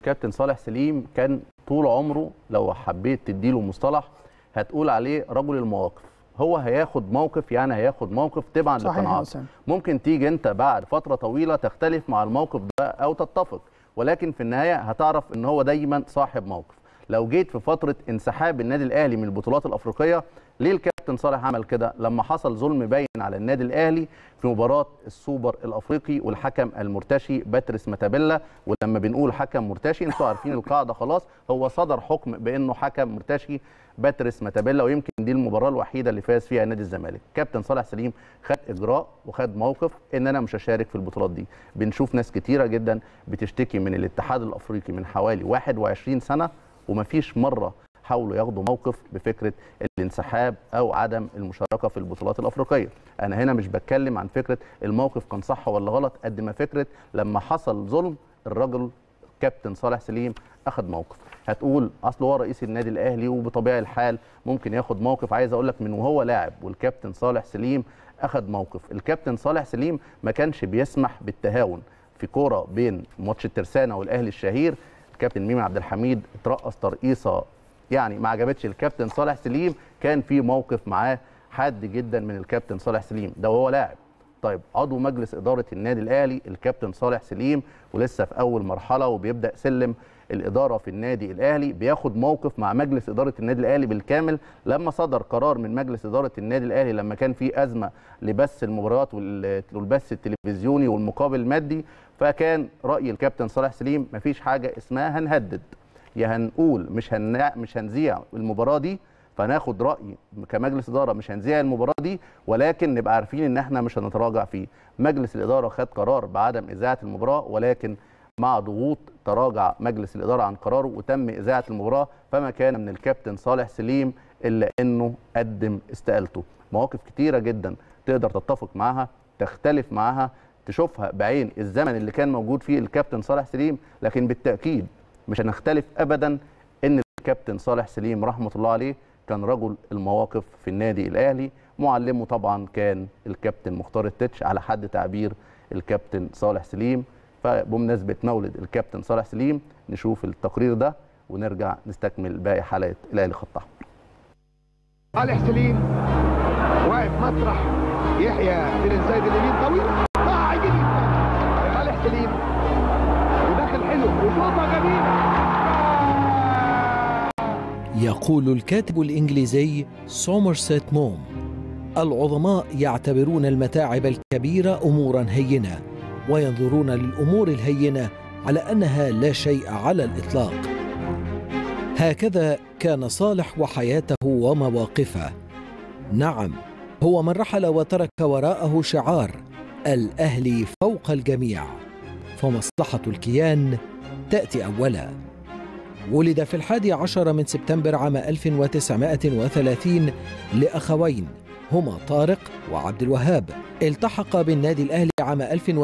كابتن صالح سليم كان طول عمره لو حبيت تديله مصطلح هتقول عليه رجل المواقف هو هياخد موقف يعني هياخد موقف تبعا صحيح يا لقناعاته أسامة. ممكن تيجي انت بعد فتره طويله تختلف مع الموقف ده او تتفق ولكن في النهايه هتعرف ان هو دايما صاحب موقف لو جيت في فتره انسحاب النادي الاهلي من البطولات الافريقيه ليه الكابتن صالح عمل كده لما حصل ظلم باين على النادي الاهلي في مباراه السوبر الافريقي والحكم المرتشي باتريس ماتابيلا ولما بنقول حكم مرتشي انتوا عارفين القاعده خلاص هو صدر حكم بانه حكم مرتشي باتريس ماتابيلا ويمكن دي المباراه الوحيده اللي فاز فيها نادي الزمالك كابتن صالح سليم خد اجراء وخد موقف ان انا مش هشارك في البطولات دي بنشوف ناس كتيره جدا بتشتكي من الاتحاد الافريقي من حوالي 21 سنه ومفيش مره حاولوا ياخدوا موقف بفكره الانسحاب او عدم المشاركه في البطولات الافريقيه انا هنا مش بتكلم عن فكره الموقف كان صح ولا غلط قد ما فكره لما حصل ظلم الرجل كابتن صالح سليم اخذ موقف هتقول اصل هو رئيس النادي الاهلي وبطبيعه الحال ممكن ياخد موقف عايز اقول لك من وهو لاعب والكابتن صالح سليم اخذ موقف الكابتن صالح سليم ما كانش بيسمح بالتهاون في كوره بين ماتش الترسانه والاهلي الشهير الكابتن ميمي عبد الحميد اترقص ترقيصه يعني ما عجبتش الكابتن صالح سليم كان في موقف معاه حاد جدا من الكابتن صالح سليم ده وهو لاعب طيب عضو مجلس اداره النادي الاهلي الكابتن صالح سليم ولسه في اول مرحله وبيبدا سلم الاداره في النادي الاهلي بياخد موقف مع مجلس اداره النادي الاهلي بالكامل لما صدر قرار من مجلس اداره النادي الاهلي لما كان في ازمه لبث المباريات وال- والبث التلفزيوني والمقابل المادي فكان راي الكابتن صالح سليم مفيش حاجه اسمها هنهدد يا هنقول مش هن... مش هنذيع المباراه دي فناخد راي كمجلس اداره مش هنذيع المباراه دي ولكن نبقى عارفين ان احنا مش هنتراجع فيه مجلس الاداره خد قرار بعدم اذاعه المباراه ولكن مع ضغوط تراجع مجلس الاداره عن قراره وتم اذاعه المباراه فما كان من الكابتن صالح سليم الا انه قدم استقالته مواقف كتيره جدا تقدر تتفق معاها تختلف معاها تشوفها بعين الزمن اللي كان موجود فيه الكابتن صالح سليم لكن بالتاكيد مش هنختلف ابدا ان الكابتن صالح سليم رحمه الله عليه كان رجل المواقف في النادي الاهلي معلمه طبعا كان الكابتن مختار التتش على حد تعبير الكابتن صالح سليم فبمناسبه مولد الكابتن صالح سليم نشوف التقرير ده ونرجع نستكمل باقي حلقه الاهلي خط احمر صالح سليم واقف مسرح يحيى بن الزايد اليمين طويل اه جديد صالح سليم وداخل حلو وشوطه جميله يقول الكاتب الإنجليزي سومرسيت موم العظماء يعتبرون المتاعب الكبيرة أمورا هينة وينظرون للأمور الهينة على أنها لا شيء على الإطلاق هكذا كان صالح وحياته ومواقفه نعم هو من رحل وترك وراءه شعار الأهلي فوق الجميع فمصلحة الكيان تأتي أولاً ولد في الحادي عشر من سبتمبر عام 1930 لأخوين هما طارق وعبد الوهاب التحق بالنادي الأهلي عام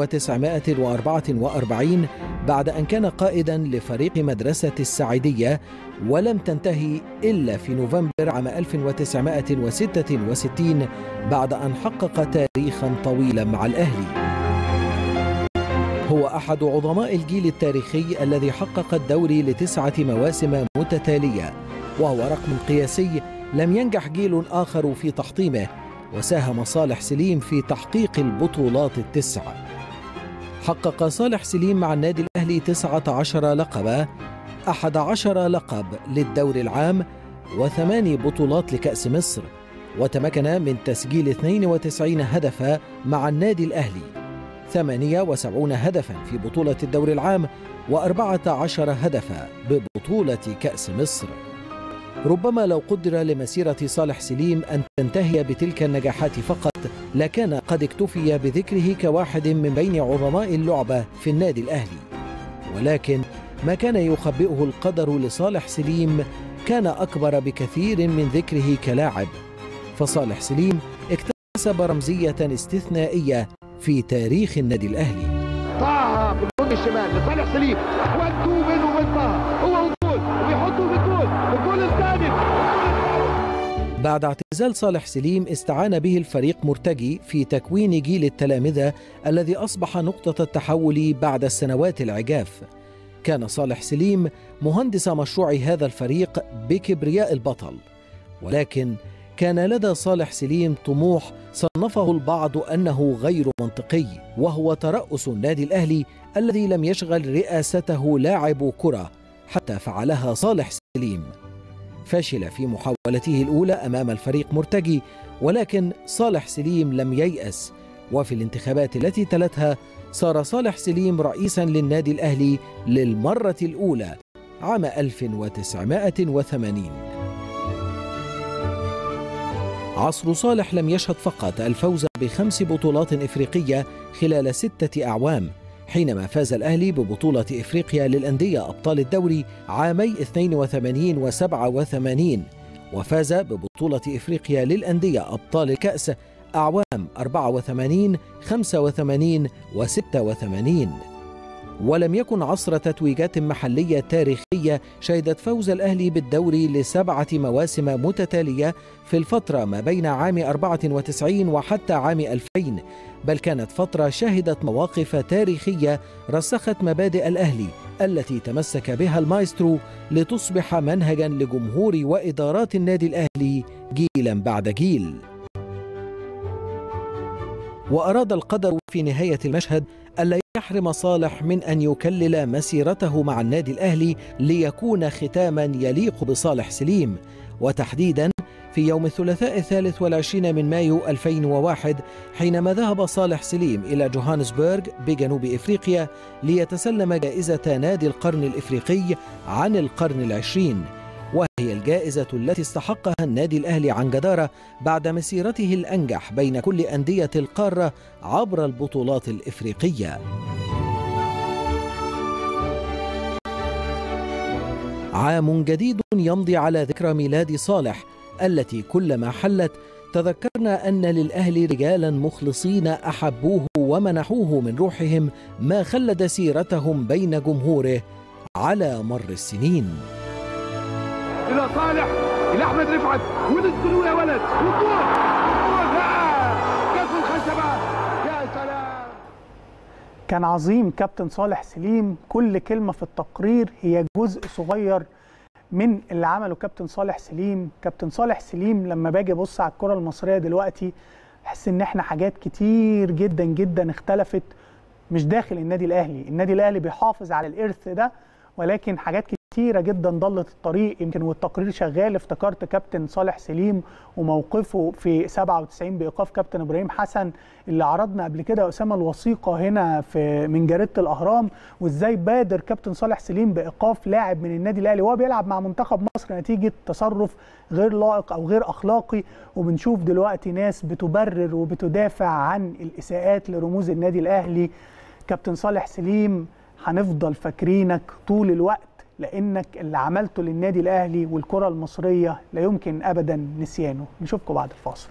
1944 بعد أن كان قائدا لفريق مدرسة السعيدية ولم تنتهي إلا في نوفمبر عام 1966 بعد أن حقق تاريخا طويلا مع الأهلي هو أحد عظماء الجيل التاريخي الذي حقق الدوري لتسعة مواسم متتالية وهو رقم قياسي لم ينجح جيل آخر في تحطيمه وساهم صالح سليم في تحقيق البطولات التسع حقق صالح سليم مع النادي الأهلي تسعة عشر لقبا أحد عشر لقب للدور العام وثماني بطولات لكأس مصر وتمكن من تسجيل 92 هدفا مع النادي الأهلي 78 هدفا في بطولة الدور العام و14 هدفا ببطولة كأس مصر ربما لو قدر لمسيرة صالح سليم أن تنتهي بتلك النجاحات فقط لكان قد اكتفي بذكره كواحد من بين عظماء اللعبة في النادي الأهلي ولكن ما كان يخبئه القدر لصالح سليم كان أكبر بكثير من ذكره كلاعب فصالح سليم اكتسب رمزية استثنائية في تاريخ النادي الأهلي طه بالجون الشمال لصالح سليم وان تو بينه وبين طه هو والجول ويحطه في الجول الجول الثالث بعد اعتزال صالح سليم استعان به الفريق مرتجي في تكوين جيل التلامذة الذي أصبح نقطة التحول بعد السنوات العجاف كان صالح سليم مهندس مشروع هذا الفريق بكبرياء البطل ولكن كان لدى صالح سليم طموح صنفه البعض انه غير منطقي وهو ترأس النادي الاهلي الذي لم يشغل رئاسته لاعب كره حتى فعلها صالح سليم فشل في محاولته الاولى امام الفريق مرتجي ولكن صالح سليم لم ييأس وفي الانتخابات التي تلتها صار صالح سليم رئيسا للنادي الاهلي للمره الاولى عام 1980 عصر صالح لم يشهد فقط الفوز بخمس بطولات افريقيه خلال سته اعوام حينما فاز الاهلي ببطوله افريقيا للانديه ابطال الدوري عامي 82 و 87 وفاز ببطوله افريقيا للانديه ابطال الكاس اعوام 84 85 و 86 ولم يكن عصر تتويجات محلية تاريخية شهدت فوز الأهلي بالدوري لسبعة مواسم متتالية في الفترة ما بين عام 94 وحتى عام 2000 بل كانت فترة شهدت مواقف تاريخية رسخت مبادئ الأهلي التي تمسك بها المايسترو لتصبح منهجا لجمهور وإدارات النادي الأهلي جيلا بعد جيل وأراد القدر في نهاية المشهد ألا يحرم صالح من أن يكلل مسيرته مع النادي الأهلي ليكون ختاما يليق بصالح سليم وتحديدا في يوم الثلاثاء الثالث والعشرين من مايو 2001 حينما ذهب صالح سليم إلى جوهانسبرغ بجنوب إفريقيا ليتسلم جائزة نادي القرن الإفريقي عن القرن العشرين وهي الجائزة التي استحقها النادي الأهلي عن جدارة بعد مسيرته الأنجح بين كل أندية القارة عبر البطولات الإفريقية. عام جديد يمضي على ذكرى ميلاد صالح التي كلما حلت تذكرنا أن للأهل رجالا مخلصين أحبوه ومنحوه من روحهم ما خلد سيرتهم بين جمهوره على مر السنين. الى صالح الى احمد رفعت وندخلوا يا ولد والجول كاس الخشبه يا سلام كان عظيم كابتن صالح سليم كل كلمة في التقرير هي جزء صغير من اللي عمله كابتن صالح سليم كابتن صالح سليم لما باجي ابص على الكرة المصرية دلوقتي احس ان احنا حاجات كتير جدا جدا اختلفت مش داخل النادي الاهلي النادي الاهلي بيحافظ على الارث ده ولكن حاجات كتيرة جدا ضلت الطريق يمكن والتقرير شغال افتكرت كابتن صالح سليم وموقفه في 97 بايقاف كابتن ابراهيم حسن اللي عرضنا قبل كده اسامه الوثيقه هنا في من جريده الاهرام وازاي بادر كابتن صالح سليم بايقاف لاعب من النادي الاهلي وهو بيلعب مع منتخب مصر نتيجه تصرف غير لائق او غير اخلاقي وبنشوف دلوقتي ناس بتبرر وبتدافع عن الاساءات لرموز النادي الاهلي كابتن صالح سليم هنفضل فاكرينك طول الوقت لانك اللي عملته للنادي الاهلي والكره المصريه لا يمكن ابدا نسيانه نشوفكم بعد الفاصل